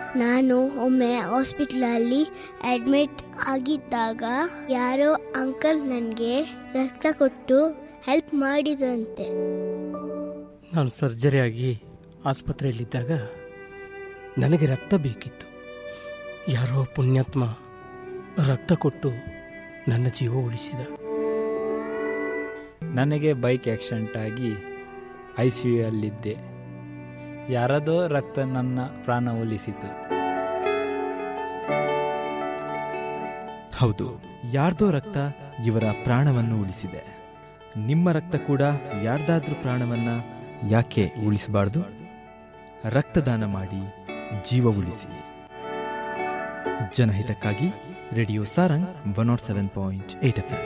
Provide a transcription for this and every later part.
ನಾನು ಒಮ್ಮೆ ಹಾಸ್ಪಿಟ್ಲಲ್ಲಿ ಅಡ್ಮಿಟ್ ಆಗಿದ್ದಾಗ ಯಾರೋ ಅಂಕಲ್ ನನಗೆ ರಕ್ತ ಕೊಟ್ಟು ಹೆಲ್ಪ್ ಮಾಡಿದಂತೆ ನಾನು ಸರ್ಜರಿ ಆಗಿ ಆಸ್ಪತ್ರೆಯಲ್ಲಿದ್ದಾಗ ನನಗೆ ರಕ್ತ ಬೇಕಿತ್ತು ಯಾರೋ ಪುಣ್ಯಾತ್ಮ ರಕ್ತ ಕೊಟ್ಟು ನನ್ನ ಜೀವ ಉಳಿಸಿದ ನನಗೆ ಬೈಕ್ ಆಕ್ಸಿಡೆಂಟ್ ಆಗಿ ಐ ಸಿ ಯು ಅಲ್ಲಿದ್ದೆ ಯಾರದೋ ರಕ್ತ ನನ್ನ ಪ್ರಾಣ ಒಲಿಸಿತು ಹೌದು ಯಾರ್ದೋ ರಕ್ತ ಇವರ ಪ್ರಾಣವನ್ನು ಉಳಿಸಿದೆ ನಿಮ್ಮ ರಕ್ತ ಕೂಡ ಯಾರ್ದಾದ್ರೂ ಪ್ರಾಣವನ್ನ ಯಾಕೆ ಉಳಿಸಬಾರ್ದು ರಕ್ತದಾನ ಮಾಡಿ ಜೀವ ಉಳಿಸಿ ಜನಹಿತಕ್ಕಾಗಿ radio Sarang one nought seven point eight F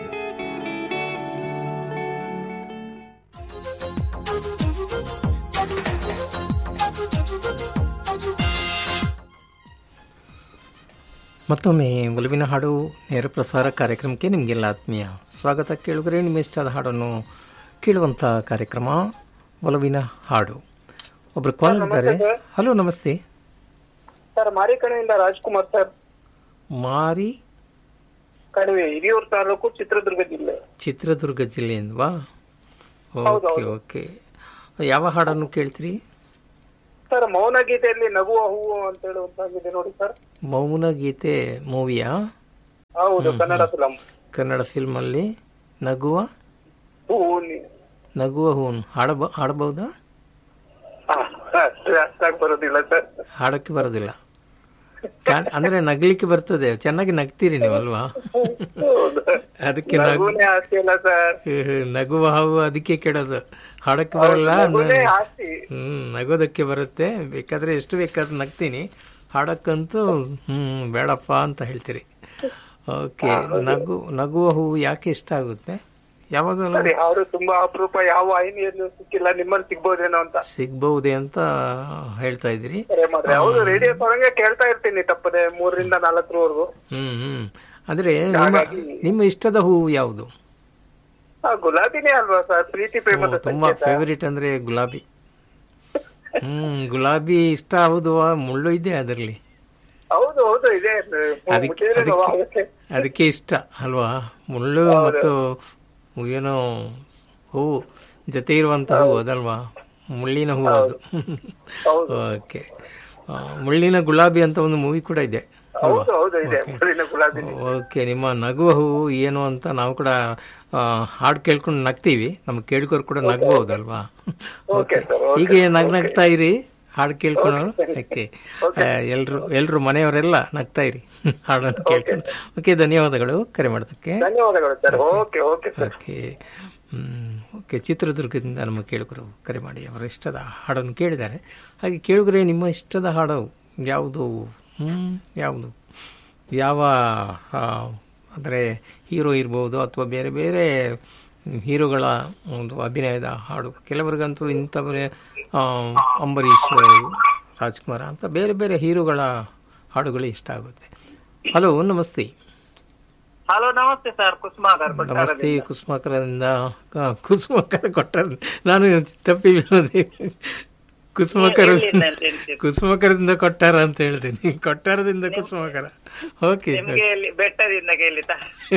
ಮತ್ತೊಮ್ಮೆ ಒಲವಿನ ಹಾಡು ನೇರ ಪ್ರಸಾರ ಕಾರ್ಯಕ್ರಮಕ್ಕೆ ನಿಮಗೆಲ್ಲ ಆತ್ಮೀಯ ಸ್ವಾಗತ ಕೇಳಿದ್ರೆ ನಿಮ್ಮ ಇಷ್ಟದ ಹಾಡನ್ನು ಕೇಳುವಂಥ ಕಾರ್ಯಕ್ರಮ ಒಲವಿನ ಹಾಡು ಒಬ್ರು ಕಾಲ್ ಇದ್ದಾರೆ ಹಲೋ ನಮಸ್ತೆ ಸರ್ ಮಾರಿ ಕಣಿವೆಯಿಂದ ರಾಜ್ಕುಮಾರ್ ಸರ್ ಮಾರಿ ಕಣಿವೆ ಹಿರಿಯೂರು ತಾಲೂಕು ಚಿತ್ರದುರ್ಗ ಜಿಲ್ಲೆ ಚಿತ್ರದುರ್ಗ ಜಿಲ್ಲೆಯಿಂದವಾ ಹೌದು, ಓಕೆ ಹೌದು. ಓಕೆ ಯಾವ ಹಾಡನ್ನು ಕೇಳ್ತೀರಿ ಸರ್ ಮೌನ ಗೀತೆಯಲ್ಲಿ ನಗುವ ಹೂವು ಅಂತ ಹೇಳುವಂತಾಗಿದೆ ನೋಡಿ ಸರ್ ಮೌನ ಗೀತೆ ಮೂವಿಯಾ ಹೌದು ಕನ್ನಡ ಫಿಲಂ ಕನ್ನಡ ಫಿಲ್ಮಲ್ಲಿ ನಗುವ ಹೂವು ನಿ- ನಗುವ ಹೂನ್ ಹಾಡಬ ಹಾಡಬಹುದಾ ಹಾ, ಅಷ್ಟು ಅಷ್ಟಾಗಿ ಬರೋದಿಲ್ಲ ಸರ್ ಹಾಡಕ್ಕೆ ಬರೋದಿಲ್ಲ ಕಾಣ್- ಅಂದ್ರೆ ನಗ್ಲಿಕ್ಕೆ ಬರ್ತದೆ ಚೆನ್ನಾಗಿ ನಗ್ತೀರಿ ನೀವು ಅಲ್ವಾ ಹೌದು. ಅದಕ್ಕೆ ನಗು ನಗುನೇ ಆಸ್ತಿ ಅಲ್ಲ ಸರ್ ನಗುವ ಹಾವು ಅದಕ್ಕೆ ಕೆಡೋದು ಹಾಡಕ್ಕೆ ಬರಲ್ಲ ನಗುನೇ ನ- ಆಸ್ತಿ ಹ್ಮ್ ನಗೋದಕ್ಕೆ ಬರುತ್ತೆ ಬೇಕಾದ್ರೆ ಎಷ್ಟು ಬೇಕಾದ್ರೆ ನಗ್ತೀನಿ ಹಾಡಕ್ಕಂತೂ ಹ್ಮ್ ಬೇಡಪ್ಪ ಅಂತ ಹೇಳ್ತೀರಿ ಓಕೆ ನಗು ನಗುವ ಹೂವು ಯಾಕೆ ಇಷ್ಟ ಆಗುತ್ತೆ ಯಾವಾಗಲೂ ಸರಿ ಅವರು ತುಂಬಾ ಅಪರೂಪ ಯಾವ ವಾಹಿನಿಯಲ್ಲೂ ಸಿಕ್ಕಿಲ್ಲ ನಿಮ್ಮಲ್ಲಿ ಸಿಗ್ಬೋದೇನೋ ಅಂತ ಸಿಗ್ಬಹುದೇ ಅಂತ ಹೇಳ್ತಾ ಇದ್ರಿ ಕರೆ ಮಾಡ್ರೆ ಹೌದು ರೇಡಿಯೋ ಸೊರಂಗೆ ಕೇಳ್ತಾ ಇರ್ತೀನಿ ತಪ್ಪದೆ ಮೂರರಿಂದ ನಾಲ್ಕರವರೆಗೂ ಹ್ಮ್ ಹ್ಮ್ ಅಂದ್ರೆ ನಿಮ್ಮ ನಿಮ್ಮ ಇಷ್ಟದ ಹೂವು ಯಾವುದು ಆ ಗುಲಾಬಿನೇ ಅಲ್ವಾ ಸರ್ ಪ್ರೀತಿ ಪ್ರೇಮದ ಓ, ತುಂಬಾ ಸಂಕೇತ. ಫೇವರಿಟ್ ಅಂದ್ರೆ ಗುಲಾಬಿ ಹ್ಮ್ ಗುಲಾಬಿ ಇಷ್ಟ ಹೌದು ಆ ಮುಳ್ಳು ಇದೆ ಅದರಲ್ಲಿ ಹೌದು ಹೌದು ಇದೆ ಅದಕ್ಕೆ ಮುಟ್ಟಿದ್ರೆ ನೋವಾಗುತ್ತೆ. ಅದಕ್ಕೆ ಅದಕ್ಕೆ ಇಷ್ಟ ಅಲ್ವಾ ಮುಳ್ಳು ಮತ್ತು ಏನೋ ಹೂವು ಜೊತೆ ಇರುವಂತ ಹೂವು ಅದಲ್ವಾ ಮುಳ್ಳಿನ ಹೂವು ಅದು ಓಕೆ ಆ, ಮುಳ್ಳಿನ ಗುಲಾಬಿ ಅಂತ ಒಂದು ಮೂವಿ ಕೂಡ ಇದೆ ಅಲ್ವಾ ಹೌದು ಹೌದು ಇದೆ ಮುಳ್ಳಿನ ಗುಲಾಬಿ ಓಕೆ ನಿಮ್ಮ ನಗುವ ಹೂವು ಏನು ಅಂತ ನಾವು ಕೂಡ ಆ, ಹಾಡು ಕೇಳ್ಕೊಂಡು ನಗ್ತೀವಿ ನಮ್ಗೆ ಕೇಳ್ಕೋರು ಕೂಡ ನಗ್ಬಹುದಲ್ವಾ ಓಕೆ ಹೀಗೆ ನಗ್ ನಗ್ತಾ ಇರಿ ಹಾಡು ಕೇಳ್ಕೊಂಡು ಓಕೆ ಎಲ್ರು ಎಲ್ರು ಮನೆಯವರೆಲ್ಲ ನಗ್ತಾ ಇರಿ ಹಾಡನ್ನು ಕೇಳ್ಕೊಂಡು ಓಕೆ ಧನ್ಯವಾದಗಳು ಕರೆ ಮಾಡೋದಕ್ಕೆ ಧನ್ಯವಾದಗಳು sir okay okay sir okay hmm, okay ಚಿತ್ರದುರ್ಗದಿಂದ ನಮ್ಮ ಕೇಳುಗರು ಕರೆ ಮಾಡಿ ಅವರ ಇಷ್ಟದ ಹಾಡನ್ನು ಕೇಳಿದ್ದಾರೆ ಹಾಗೆ ಕೇಳುಗರೆ ನಿಮ್ಮ ಇಷ್ಟದ ಹಾಡು ಯಾವುದು ಹ್ಮ್ ಯಾವುದು ಯಾವ ಅಂದರೆ ಹೀರೋ ಇರ್ಬೋದು ಅಥವಾ ಬೇರೆ ಬೇರೆ ಹೀರೋಗಳ ಒಂದು ಅಭಿನಯದ ಹಾಡು ಕೆಲವರಿಗಂತೂ ಇಂಥವರೇ ಆ, ಅಂಬರೀಷ್ ರಾಜ್ಕುಮಾರ ಅಂತ ಬೇರೆ ಬೇರೆ ಹೀರೋಗಳ ಹಾಡುಗಳು ಇಷ್ಟ ಆಗುತ್ತೆ ಹಲೋ ನಮಸ್ತೆ ಹಲೋ ನಮಸ್ತೆ ಸರ್ ಕುಸುಮಾಕರ್ ನಮಸ್ತೆ ಕುಸುಮಾಕರದಿಂದ ಆ, ಕುಸುಮಾಕರ ಕೊಟ್ಟ ನಾನು ತಪ್ಪಿ ಬೀಳೋದೆ ಕುಸುಮಾಕರ ಎಲ್ಲಿಂದ ಅಂತ ಹೇಳ್ತೀರಿ? ಕುಸುಮಾಕರದಿಂದ ಕೊಟ್ಟಾರ ಅಂತ ಹೇಳ್ತೀನಿ ಕೊಟ್ಟಾರದಿಂದ ಕುಸುಮಾಕರ ಓಕೆ ನಿಮ್ಗೆ ಇಲ್ಲಿ ಬೆಟ್ಟದಿಂದ ಕೇಳಿತ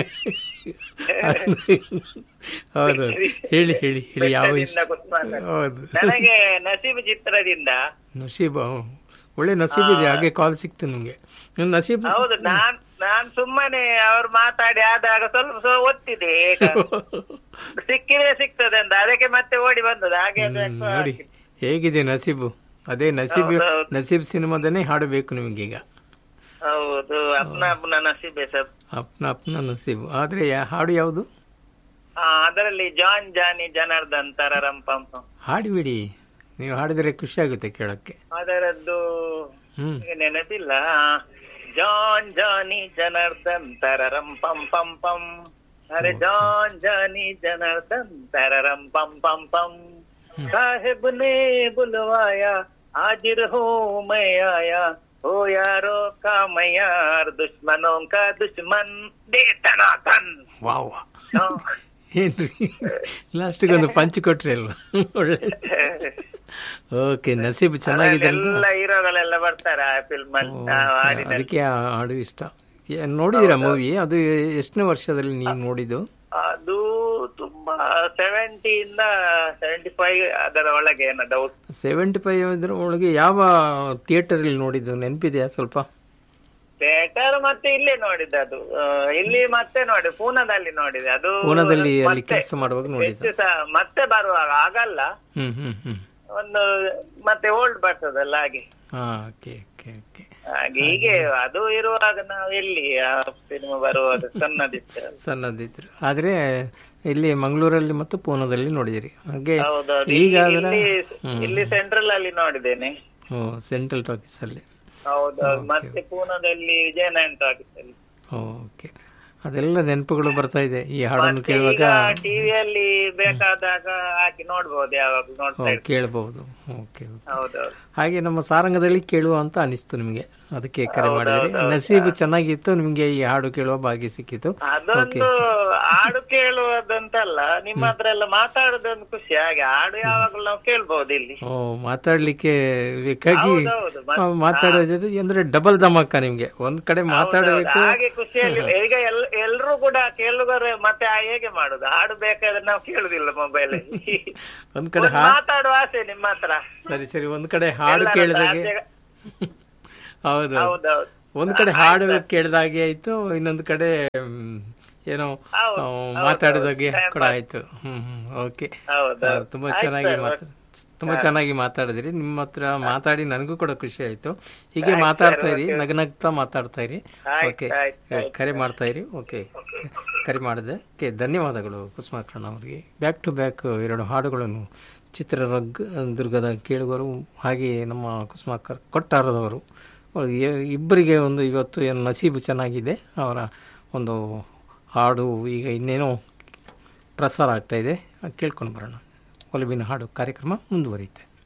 ಹೌದು ಹೇಳಿ ಹೇಳಿ ಹೇಳಿ ಯಾವ ಇಷ್ಟ ಬೆಟ್ಟದಿಂದ ಕುಸುಮಾಕರ್. ಹೌದು ನನಗೆ ನಸೀಬ್ ಚಿತ್ರದಿಂದ ನಸೀಬ್ ಹ್ಮ್. ಒಳ್ಳೆ ನಸೀಬ್ ಇದೆ ಹಾಗೆ ಕಾಲ್ ಸಿಕ್ತು ನಿಮ್ಗೆ ನಿಮ್ ನಸೀಬ್ ಹೌದು ನಾನ್ ನಾನ್ ಸುಮ್ಮನೆ ಅವ್ರು ಮಾತಾಡಿ ಆದಾಗ ಸ್ವಲ್ಪ ಸ್ವಲ್ಪ ಒತ್ತಿದೆ ಈಗ ಸಿಕ್ಕಿದ್ರೆ ಸಿಗ್ತದೆ ಅಂತ ಅದಕ್ಕೆ ಮತ್ತೆ ಓಡಿ ಬಂದದ್ದು ಹಾಗೆ ಅದು ಹ್ಮ್, ನೋಡಿ ಹೇಗಿದೆ ನಸೀಬು ಅದೇ ನಸೀಬ್ ಹೌದು, ಹೌದು. ನಸೀಬ್ ಸಿನಿಮಾದನ್ನೇ ಹಾಡಬೇಕು ನಿಮಗೀಗ ಹೌದು ಅಪ್ನ ಅಪ್ನ ನಸೀಬೆ ಸರ್ ಅಪ್ನ ಅಪ್ನ ನಸೀಬು ಆದ್ರೆ ಯಾ- ಹಾಡು ಯಾವುದು ಆ, ಅದರಲ್ಲಿ ಜಾನ್ ಜಾನಿ ಜನಾರ್ದನ್ ತರರಂ ಪಂ ಪಂ. ಹಾಡಿಬಿಡಿ ನೀವು ಹಾಡಿದರೆ ಖುಷಿ ಆಗುತ್ತೆ ಕೇಳಕ್ಕೆ ಅದರದ್ದು ಹ್ಮ್ ಈಗ ನೆನಪಿಲ್ಲ ಜಾನ್ ಜಾನಿ ಜನಾರ್ದನ್ ತರರಂ ಪಂ ಪಂ ಪಂ ಅರೆ ಜಾನ್ ಜಾನಿ ಜನಾರ್ದನ್ ತರರಂ ಪಂ ಪಂ ಪಂ साहेब ने बुलवाया हाजिर हो मैं आया हो यारों का मैं यार दुश्मनों का दुश्मन दे धनाधन ವಾವ್ ಏನ್ರಿ ಲಾಸ್ಟಿಗೆ ಒಂದು ಪಂಚ್ ಕೊಟ್ರಿ ಅಲ್ವಾ ಒಳ್ಳೆ ಓಕೆ ನಸೀಬ್ ಚೆನ್ನಾಗಿದೆ ಅಂತ ಎಲ್ಲ ಹೀರೋಗಳೆಲ್ಲ ಬರ್ತಾರೆ ಆ ಫಿಲ್ಮ್ ಅಲ್ಲಿ ನಾವು ಓಕೆ, ಆಡಿದ ಅದಕ್ಕೆ ಆ ಹಾಡು ಇಷ್ಟ ಏ- ನೋಡಿದ್ದೀರಾ ಮೂವಿ ಅದು ಎಷ್ಟನೇ ವರ್ಷದಲ್ಲಿ ನೀವು ನೋಡಿದ್ದು ಅದು ತುಂಬಾ ಸೆವೆಂಟಿಯಿಂದ ಸೆವೆಂಟಿ ಫೈವ್ ಅದರ ಒಳಗೆ ಏನೋ ಡೌಟ್ ಸೆವೆಂಟಿ ಫೈವ್ ಇದ್ರ ಒಳಗೆ ಯಾವ ಥಿಯೇಟರಲ್ಲಿ ನೋಡಿದ್ದು ನೆನಪಿದೆಯಾ ಸ್ವಲ್ಪ ಥಿಯೇಟರ್ ಮತ್ತೆ ಇಲ್ಲೇ ನೋಡಿದ್ದು ಅದು ಆ, ಇಲ್ಲಿ ಮತ್ತೆ ನೋಡಿ ಪೂನಾದಲ್ಲಿ ನೋಡಿದೆ ಅದು ಪೂನಾದಲ್ಲಿ ಅಲ್ಲಿ ಮತ್ತೆ ಕೆಲಸ ಮಾಡುವಾಗ ನೋಡಿದ್ದು ಹೆಚ್ಚು ಸಹ ಮತ್ತೆ ಬರುವಾಗ ಆಗಲ್ಲ ಹ್ಮ್ ಹ್ಮ್ ಹ್ಮ್ ಒಂದು ಮತ್ತೆ ಓಲ್ಡ್ ಬರ್ತದಲ್ಲ ಹಾಗೆ ಹಾ ಓಕೆ ಓಕೆ ಓಕೆ ಹಾಗೆ ಹೀಗೆ ಅದು ಇರುವಾಗ ನಾವು ಎಲ್ಲಿ ಆ ಸಿನಿಮಾ ಬರುವಾಗ ಸಣ್ಣದಿತ್ತು ಸಣ್ಣದಿದ್ರು ಆದ್ರೆ ಇಲ್ಲಿ ಮಂಗಳೂರಲ್ಲಿ ಮತ್ತು ಪೂನಾದಲ್ಲಿ ನೋಡಿದಿರಿ ಹಾಗೆ ಹೌದೌದು ಈಗ ಇಲ್ಲಿ- ಅದರ ಇಲ್ಲಿ- ಇಲ್ಲಿ ಸೆಂಟ್ರಲ್ ಅಲ್ಲಿ ನೋಡಿದ್ದೇನೆ ಸೆಂಟ್ರಲ್ ಟಾಕೀಸ್ ಅಲ್ಲಿ ಹೌದೌದು ಮತ್ತೆ ಪೂನಾದಲ್ಲಿ ವಿಜಯನಗರ ಟಾಕೀಸ್ ಅಲ್ಲಿ ಓಕೆ ಅದೆಲ್ಲ ನೆನಪುಗಳು ಬರ್ತಾ ಇದೆ ಈ ಹಾಡನ್ನು ಕೇಳುವಾಗ ಈಗ ಟಿವಿಯಲ್ಲಿ ಬೇಕಾದಾಗ ಹಾಕಿ ನೋಡ್ಬೋದು ಯಾವಾಗ ನೋಡ್ತಾ ಇರ್ತೀನಿ. ಕೇಳಬಹುದು ಓಕೆ ಹೌದೌದು ಹಾಗೆ ನಮ್ಮ ಸಾರಂಗದಲ್ಲಿ ಕೇಳುವ ಅಂತ ಅನಿಸ್ತು ನಿಮಗೆ ಅದಕ್ಕೆ ಕರೆ ಮಾಡಿದ್ರಿ ನಸೀಬ್ ಚೆನ್ನಾಗಿತ್ತು ನಿಮಗೆ ಈ ಹಾಡು ಕೇಳುವ ಭಾಗ್ಯ ಸಿಕ್ಕಿತು ಅದೊಂದು ಹಾಡು ಕೇಳುವುದಂತಲ್ಲ ನಿಮ್ಮ ಹತ್ರ ಎಲ್ಲ ಮಾತಾಡೋದೊಂದು ಖುಷಿ ಹಾಗೆ ಹಾಡು ಯಾವಾಗಲೂ ನಾವು ಕೇಳ್ಬಹುದು ಇಲ್ಲಿ ಓ ಮಾತಾಡ್ಲಿಕ್ಕೆ ಬೇಕಾಗಿ ಹೌದೌದು, ಮತ್ತೆ- ಆ, ಮಾತಾಡೋ ಜೊತೆ ಅಂದ್ರೆ ಡಬಲ್ ಧಮಕ್ಕ ನಿಮ್ಗೆ ಒಂದ್ ಕಡೆ ಮಾತಾಡಬೇಕು ಹಾಗೆ ಖುಷಿಯಲ್ಲಿ ಈಗ ಎಲ್ ಎಲ್ರು ಕೂಡ ಕೇಳುಗರೆ ಮತ್ತೆ ಆ ಹೇಗೆ ಮಾಡುದು ಹಾಡು ಬೇಕಾದ್ರೆ ನಾವು ಕೇಳುದಿಲ್ಲ ಮೊಬೈಲ್ ಒಂದ್ ಕಡೆ ಹಾ ಮಾತಾಡುವ ಆಸೆ ನಿಮ್ಮ ಹತ್ರ ಸರಿ ಸರಿ ಒಂದ್ ಕಡೆ ಹಾಡು ಎಲ್ಲರ ಕೇಳಿದಾಗೆ ಆಸೆ- ಹೌದು ಹೌದೌದು ಒಂದ್ ಕಡೆ ಹಾಡು ಕೇಳಿದಾಗೆ ಆಯ್ತು ಇನ್ನೊಂದ್ ಕಡೆ ಮ್, ಏನೋ ಹೌದು, ಆ, ಮಾತಾಡಿದಾಗೆ ಕೂಡ ಆಯ್ತು ಹ್ಮ್ ಹ್ಮ್ ಓಕೆ ಹೌದು ತುಂಬಾ ಚೆನ್ನಾಗಿ ಮಾತಾಡ ತುಂಬಾ ಚೆನ್ನಾಗಿ ಮಾತಾಡಿದ್ರಿ ನಿಮ್ಮ ಹತ್ರ ಮಾತಾಡಿ ನನಗೂ ಕೂಡ ಖುಷಿ ಆಯ್ತು ಹೀಗೆ ಮಾತಾಡ್ತಾ ಇರಿ ನಗನಗ್ತಾ ಮಾತಾಡ್ತಾ ಇರಿ ಓಕೆ ಕರೆ ಮಾಡ್ತಾ ಇರಿ ಓಕೆ ಕರೆ ಮಾಡಿದೆ ಓಕೆ ಧನ್ಯವಾದಗಳು ಕುಸುಮಾಕರಣ ಅವರಿಗೆ ಬ್ಯಾಕ್ ಟು ಬ್ಯಾಕ್ ಎರಡು ಹಾಡುಗಳನ್ನು ಚಿತ್ರರಂಗ ದುರ್ಗದ ಕೇಳುಗರು ಹಾಗೆಯೇ ನಮ್ಮ ಕುಸುಮಾಕರ್ ಕೊಟ್ಟಾರದವರು ಅವ್ರಿಗೆ ಇಬ್ಬರಿಗೆ ಒಂದು ಇವತ್ತು ಏನು ನಸೀಬು ಚೆನ್ನಾಗಿದೆ ಅವರ ಒಂದು ಹಾಡು ಈಗ ಇನ್ನೇನೋ ಪ್ರಸಾರ ಆಗ್ತಾ ಇದೆ ಕೇಳ್ಕೊಂಡು ಬರೋಣ ಒಲವಿನ ಹಾಡು ಕಾರ್ಯಕ್ರಮ ಮುಂದುವರಿಯುತ್ತೆ